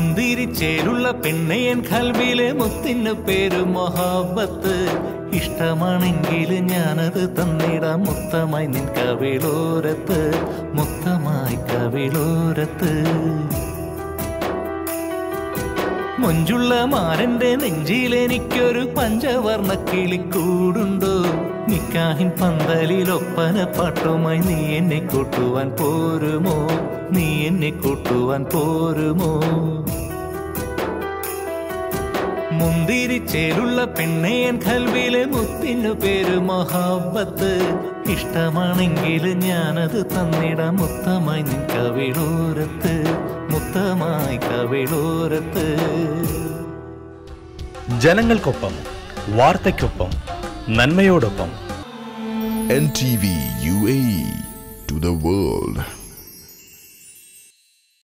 മുന്തിരിച്ചേലുള്ള പെണ്ണയൻ കൽവിലെ മുത്തിന് പേര് മൊഹാബത്ത് ഇഷ്ടമാണെങ്കിൽ ഞാനത് തന്നിടാം മുത്തമായി നിൻ കവിളോരത്ത് മുത്തമായി കവിളോരത്ത് മൊഞ്ചുള്ള മാരന്റെ നെഞ്ചിൽ എനിക്കൊരു പഞ്ചവർണ്ണ കിളിക്കൂടുണ്ടോ നിക്കാഹിൻ പന്തലിൽ ഒപ്പന പാട്ടുമായി നീ എന്നെ കൂട്ടുവാൻ പോരുമോ നീ എന്നെ കൂട്ടുവാൻ പോരുമോ മുന്തിരിച്ചേലുള്ള പെണ്ണയൻ കൽവിലെ മുത്തിനു പേര് മൊഹാബത്ത് ഇഷ്ടമാണെങ്കിൽ ഞാനത് തന്നിടാം മുത്തമായി നിൻ കവിളോരത്ത് മുത്തമായി കവിളോരത്ത് ജനങ്ങൾക്കൊപ്പം വാർത്തയ്ക്കൊപ്പം നന്മയോടൊപ്പം NTV UAE to the world.